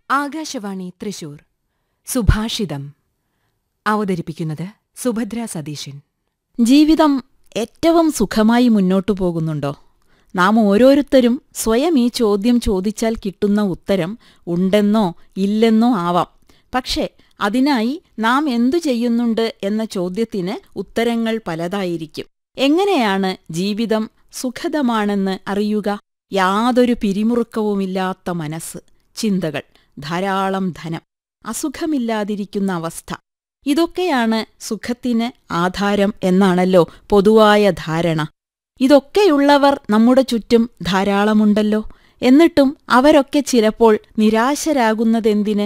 ആകാശവാണി തൃശൂർ സുഭാഷിതം അവതരിപ്പിക്കുന്നത് സുഭദ്ര സതീശൻ ജീവിതം ഏറ്റവും സുഖമായി മുന്നോട്ടു പോകുന്നുണ്ടോ നാം ഓരോരുത്തരും സ്വയം ഈ ചോദ്യം ചോദിച്ചാൽ കിട്ടുന്ന ഉത്തരം ഉണ്ടെന്നോ ഇല്ലെന്നോ ആവാം പക്ഷേ അതിനായി നാം എന്തു ചെയ്യുന്നുണ്ട് എന്ന ചോദ്യത്തിന് ഉത്തരങ്ങൾ പലതായിരിക്കും എങ്ങനെയാണ് ജീവിതം സുഖദമാണെന്ന് അറിയുക യാതൊരു പിരിമുറുക്കവുമില്ലാത്ത മനസ്സ് ചിന്തകൾ ധാരാളം ധനം അസുഖമില്ലാതിരിക്കുന്ന അവസ്ഥ ഇതൊക്കെയാണ് സുഖത്തിന് ആധാരം എന്നാണല്ലോ പൊതുവായ ധാരണ ഇതൊക്കെയുള്ളവർ നമ്മുടെ ചുറ്റും ധാരാളമുണ്ടല്ലോ എന്നിട്ടും അവരൊക്കെ ചിലപ്പോൾ നിരാശരാകുന്നതെന്തിന്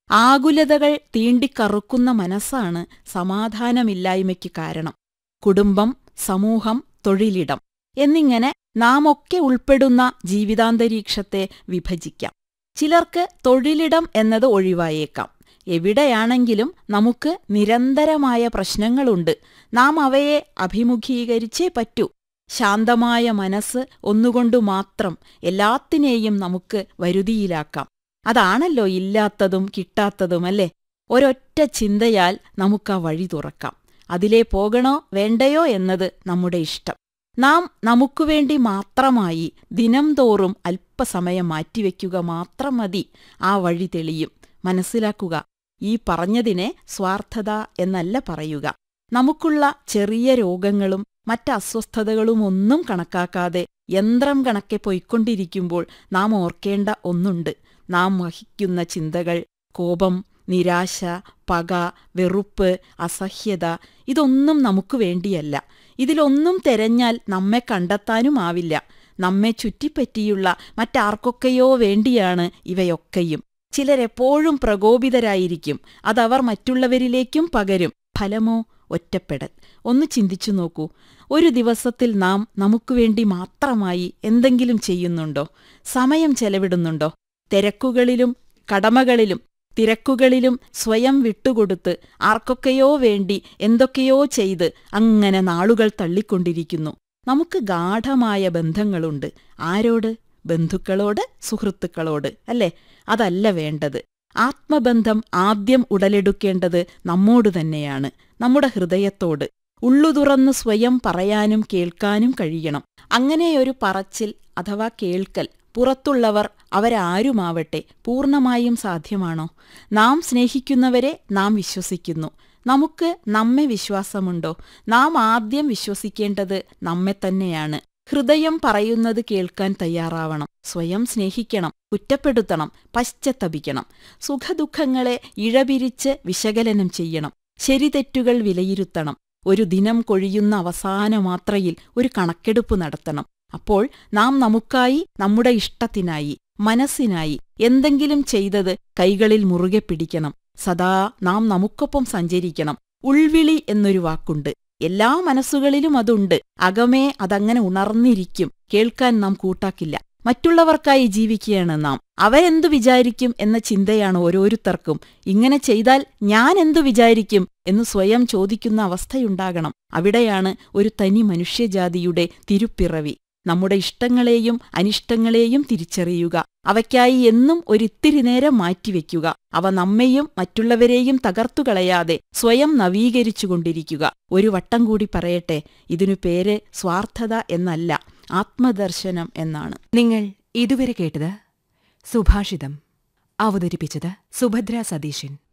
ആകുലതകൾ തീണ്ടിക്കറുക്കുന്ന മനസ്സാണ് സമാധാനമില്ലായ്മയ്ക്ക് കാരണം കുടുംബം സമൂഹം തൊഴിലിടം എന്നിങ്ങനെ നാം ഒക്കെ ഉൾപ്പെടുന്ന ജീവിതാന്തരീക്ഷത്തെ വിഭജിക്കാം ചിലർക്ക് തൊഴിലിടം എന്നത് ഒഴിവായേക്കാം എവിടെയാണെങ്കിലും നമുക്ക് നിരന്തരമായ പ്രശ്നങ്ങളുണ്ട് നാം അവയെ അഭിമുഖീകരിച്ചേ പറ്റൂ ശാന്തമായ മനസ്സ് ഒന്നുകൊണ്ടു മാത്രം എല്ലാത്തിനെയും നമുക്ക് വരുതിയിലാക്കാം അതാണല്ലോ ഇല്ലാത്തതും കിട്ടാത്തതും അല്ലേ ഒരൊറ്റ ചിന്തയാൽ നമുക്ക് ആ വഴി തുറക്കാം അതിലേ പോകണോ വേണ്ടയോ എന്നത് നമ്മുടെ ഇഷ്ടം നാം നമുക്കുവേണ്ടി മാത്രമായി ദിനം തോറും അല്പസമയം മാറ്റിവെക്കുക മാത്രം മതി ആ വഴി തെളിയും മനസ്സിലാക്കുക ഈ പറഞ്ഞതിനെ സ്വാർത്ഥത എന്നല്ല പറയുക നമുക്കുള്ള ചെറിയ രോഗങ്ങളും മറ്റസ്വസ്ഥതകളുമൊന്നും കണക്കാക്കാതെ യന്ത്രം കണക്കെ പൊയ്ക്കൊണ്ടിരിക്കുമ്പോൾ നാം ഓർക്കേണ്ട ഒന്നുണ്ട് നാം വഹിക്കുന്ന ചിന്തകൾ കോപം നിരാശ പക വെറുപ്പ് അസഹ്യത ഇതൊന്നും നമുക്ക് വേണ്ടിയല്ല ഇതിലൊന്നും തെരഞ്ഞാൽ നമ്മെ കണ്ടെത്താനുമാവില്ല നമ്മെ ചുറ്റിപ്പറ്റിയുള്ള മറ്റാർക്കൊക്കെയോ വേണ്ടിയാണ് ഇവയൊക്കെയും ചിലരെപ്പോഴും പ്രകോപിതരായിരിക്കും അതവർ മറ്റുള്ളവരിലേക്കും പകരും ഫലമോ ഒറ്റപ്പെടൽ ഒന്ന് ചിന്തിച്ചു നോക്കൂ ഒരു ദിവസത്തിൽ നാം നമുക്കുവേണ്ടി മാത്രമായി എന്തെങ്കിലും ചെയ്യുന്നുണ്ടോ സമയം ചെലവിടുന്നുണ്ടോ തിരക്കുകളിലും കടമകളിലും തിരക്കുകളിലും സ്വയം വിട്ടുകൊടുത്ത് ആർക്കൊക്കെയോ വേണ്ടി എന്തൊക്കെയോ ചെയ്ത് അങ്ങനെ നാളുകൾ തള്ളിക്കൊണ്ടിരിക്കുന്നു നമുക്ക് ഗാഠമായ ബന്ധങ്ങളുണ്ട് ആരോട് ബന്ധുക്കളോട് സുഹൃത്തുക്കളോട് അല്ലേ അതല്ല വേണ്ടത് ആത്മബന്ധം ആദ്യം ഉടലെടുക്കേണ്ടത് നമ്മോട് തന്നെയാണ് നമ്മുടെ ഹൃദയത്തോട് ഉള്ളുതുറന്ന് സ്വയം പറയാനും കേൾക്കാനും കഴിയണം അങ്ങനെയൊരു പറച്ചിൽ അഥവാ കേൾക്കൽ പുറത്തുള്ളവർ അവരാരുമാവട്ടെ പൂർണ്ണമായും സാധ്യമാണോ നാം സ്നേഹിക്കുന്നവരെ നാം വിശ്വസിക്കുന്നു നമുക്ക് നമ്മെ വിശ്വാസമുണ്ടോ നാം ആദ്യം വിശ്വസിക്കേണ്ടത് നമ്മെ തന്നെയാണ് ഹൃദയം പറയുന്നത് കേൾക്കാൻ തയ്യാറാവണം സ്വയം സ്നേഹിക്കണം കുറ്റപ്പെടുത്തണം പശ്ചത്തപിക്കണം സുഖദുഃഖങ്ങളെ ഇഴപിരിച്ച് വിശകലനം ചെയ്യണം ശരിതെറ്റുകൾ വിലയിരുത്തണം ഒരു ദിനം കൊഴിയുന്ന അവസാന മാത്രയിൽ ഒരു കണക്കെടുപ്പ് നടത്തണം അപ്പോൾ നാം നമുക്കായി നമ്മുടെ ഇഷ്ടത്തിനായി മനസ്സിനായി എന്തെങ്കിലും ചെയ്തത് കൈകളിൽ മുറുകെ പിടിക്കണം സദാ നാം നമുക്കൊപ്പം സഞ്ചരിക്കണം ഉൾവിളി എന്നൊരു വാക്കുണ്ട് എല്ലാ മനസ്സുകളിലും അതുണ്ട് അകമേ അതങ്ങനെ ഉണർന്നിരിക്കും കേൾക്കാൻ നാം കൂട്ടാക്കില്ല മറ്റുള്ളവർക്കായി ജീവിക്കുകയാണ് നാം അവരെന്തു വിചാരിക്കും എന്ന ചിന്തയാണ് ഓരോരുത്തർക്കും ഇങ്ങനെ ചെയ്താൽ ഞാൻ എന്തു വിചാരിക്കും എന്ന് സ്വയം ചോദിക്കുന്ന അവസ്ഥയുണ്ടാകണം അവിടെയാണ് ഒരു തനി മനുഷ്യജാതിയുടെ തിരുപ്പിറവി നമ്മുടെ ഇഷ്ടങ്ങളെയും അനിഷ്ടങ്ങളെയും തിരിച്ചറിയുക അവയ്ക്കായി എന്നും ഒരിത്തിരി നേരം മാറ്റിവെക്കുക അവ നമ്മെയും മറ്റുള്ളവരെയും തകർത്തുകളയാതെ സ്വയം നവീകരിച്ചുകൊണ്ടിരിക്കുക ഒരു വട്ടം കൂടി പറയട്ടെ ഇതിനു പേര് സ്വാർത്ഥത എന്നല്ല ആത്മദർശനം എന്നാണ് നിങ്ങൾ ഇതുവരെ കേട്ടത് സുഭാഷിതം അവതരിപ്പിച്ചത് സുഭദ്ര സതീശൻ